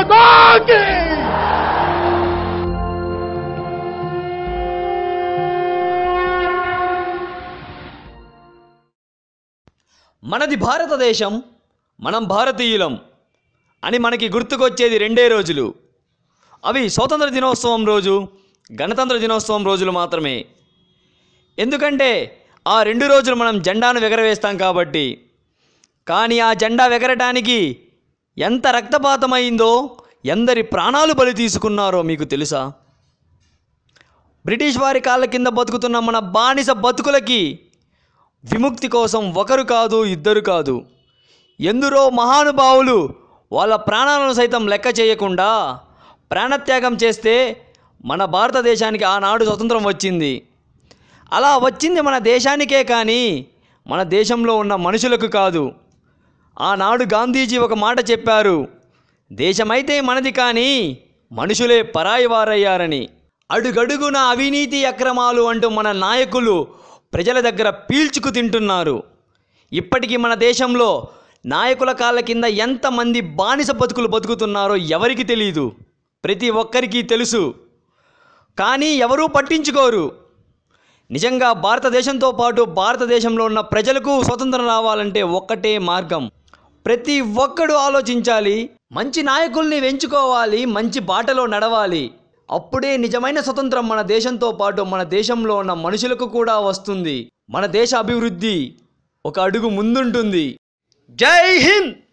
माता की మనది భారతదేశం మనం భారతీయులం అని మనకి గుర్తుకొచ్చేది రెండే రోజులు అవి స్వాతంత్ర దినోత్సవం రోజు గణతంత్ర దినోత్సవం రోజులు మాత్రమే ఎందుకంటే ఆ రెండు రోజులు మనం జెండాను ఎగరవేస్తాం కాబట్టి కానీ ఆ జెండా ఎగరటానికి ఎంత రక్తపాతమైందో ఎందరి ప్రాణాలు బలి తీసుకున్నారో మీకు తెలుసా బ్రిటిష్ వారి కాళ్ళ కింద బతుకుతున్న మన బానిస బతుకులకి విముక్తి కోసం ఒకరు కాదు ఇద్దరు కాదు ఎందరో మహానుభావులు వాళ్ళ ప్రాణాలను సైతం లెక్క చేయకుండా ప్రాణత్యాగం చేస్తే మన భారతదేశానికి ఆనాడు స్వతంత్రం వచ్చింది అలా వచ్చింది మన దేశానికే కానీ మన దేశంలో ఉన్న మనుషులకు కాదు ఆనాడు గాంధీజీ ఒక మాట చెప్పారు దేశమైతే మనది కానీ మనుషులే పరాయి వారయ్యారని అడుగడుగున అవినీతి అక్రమాలు అంటూ మన నాయకులు ప్రజల దగ్గర పీల్చుకు తింటున్నారు ఇప్పటికీ మన దేశంలో నాయకుల కాళ్ళ కింద ఎంతమంది బానిస బతుకులు బతుకుతున్నారో ఎవరికి తెలియదు ప్రతి ఒక్కరికి తెలుసు కానీ ఎవరూ పట్టించుకోరు నిజంగా భారతదేశంతో పాటు భారతదేశంలో ఉన్న ప్రజలకు స్వతంత్రం రావాలంటే ఒక్కటే మార్గం ప్రతి ఒక్కడు ఆలోచించాలి మంచి నాయకుల్ని ఎంచుకోవాలి మంచి బాటలో నడవాలి అప్పుడే నిజమైన స్వతంత్రం మన దేశంతో పాటు మన దేశంలో ఉన్న మనుషులకు కూడా వస్తుంది మన దేశ అభివృద్ధి ఒక అడుగు ముందుంటుంది జై హింద్